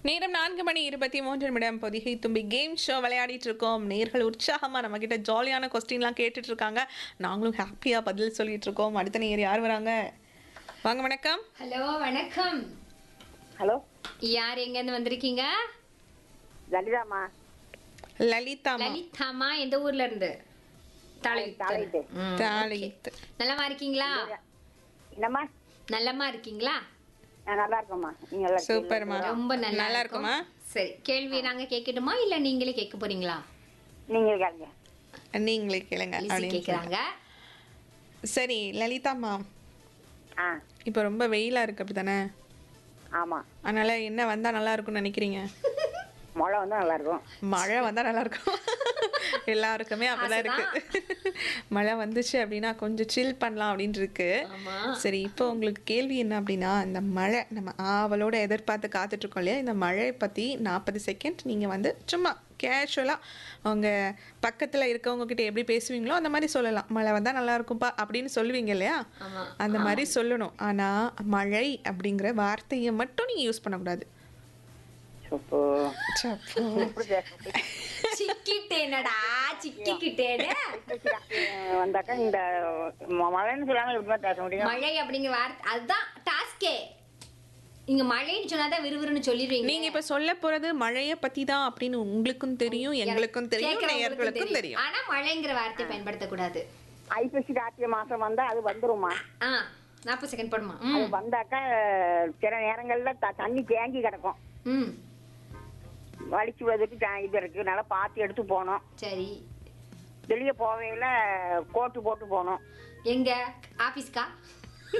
நேரம் நான்கு மணி இருபத்தி மூன்று நிமிடம் பொதிகை தும்பி கேம் ஷோ விளையாடிட்டு இருக்கோம் நேர்கள் உற்சாகமா நம்ம கிட்ட ஜாலியான கொஸ்டின்லாம் கேட்டுட்டு இருக்காங்க நாங்களும் ஹாப்பியா பதில் சொல்லிட்டு இருக்கோம் அடுத்த நேர் யார் வராங்க வாங்க வணக்கம் ஹலோ வணக்கம் ஹலோ யார் எங்க இருந்து வந்திருக்கீங்க லலிதாம்மா லலிதாமா லலிதாமா எந்த ஊர்ல இருந்து தாளையுத்து. தாளையுத்து. ம், தாளையுத்து. okay. நலமா இருக்கீங்களா என்னம்மா நல்லமா இருக்கீங்களா நான் நல்லா இருக்கேம்மா நீங்க நல்லா இருக்கீங்களா? சூப்பர்மா ரொம்ப நல்லா நல்லா இருக்கும். இருக்குமா சரி கேள்வி நாங்க கேட்கட்டுமா இல்ல நீங்களே கேட்க போறீங்களா நீங்க கேளுங்க நீங்களே கேளுங்க லிசி அப்படின்னு கேக்குறாங்க சொல்லி. சரி லலிதாமா ஆ இப்போ ரொம்ப வெயிலா இருக்கு அப்படிதானே ஆமா அதனால என்ன வந்தா நல்லா இருக்கும்னு நினைக்கிறீங்க மழை வந்தா நல்லா இருக்கும் மழை வந்தா நல்லா இருக்கும் எல்லாருக்குமே அப்படிதான் இருக்கு மழை வந்துச்சு அப்படின்னா கொஞ்சம் சில் பண்ணலாம் அப்படின்னு இருக்கு ஆமா சரி இப்போ உங்களுக்கு கேள்வி என்ன அப்படின்னா இந்த மழை நம்ம ஆவலோட எதிர்பார்த்து காத்துட்டு இருக்கோம் இல்லையா இந்த மழையை பத்தி நாற்பது செகண்ட் நீங்க வந்து சும்மா கேஷுவலா அவங்க பக்கத்துல இருக்கவங்க கிட்ட எப்படி பேசுவீங்களோ அந்த மாதிரி சொல்லலாம் மழை வந்தா நல்லா இருக்கும்பா அப்படின்னு சொல்லுவீங்க இல்லையா ஆமா அந்த மாதிரி சொல்லணும் ஆனா மழை அப்படிங்கிற வார்த்தையை மட்டும் நீங்க யூஸ் பண்ணக்கூடாது சூப்பு சப்போ. இப்படி பேச- சிக்கிட்டேனடா சிக்கிக்கிட்டேனே அஹ் வந்தாக்கா இந்த ம- மழைன்னு சொல்லாம எப்படி பேச முடியும் மழை அப்படிங்கிற வார்த்தை அதுதான் டாஸ்கே நீங்க மழைன்னு சொன்னாதான் விறுவிறுன்னு சொல்லிடுவீங்க நீங்க இப்ப சொல்ல போறது மழைய பத்தி தான் அப்படின்னு உங்களுக்கும் தெரியும் எங்களுக்கும் தெரியும் கேட்கறவங்களுக்கும் நேயர்களுக்கும் தெரியும் ஆனா மழைங்கிற வார்த்தை பயன்படுத்தக்கூடாது ஐப்பசி கார்த்திகை மாசம் வந்தா அது வந்துருமா ஆ நாற்பது செகண்ட் போடுமா அது ம் வந்தாக்கா சில நேரங்கள்ல த- தண்ணி தேங்கி கிடக்கும் ம் வலிச்சு விடுறதுக்கு தே- இது இருக்கு நல்லா பார்த்து எடுத்து போகணும் சரி வெளியே போவையில கோட்டு போட்டு போகணும் எங்க ஆபீஸ்க்கா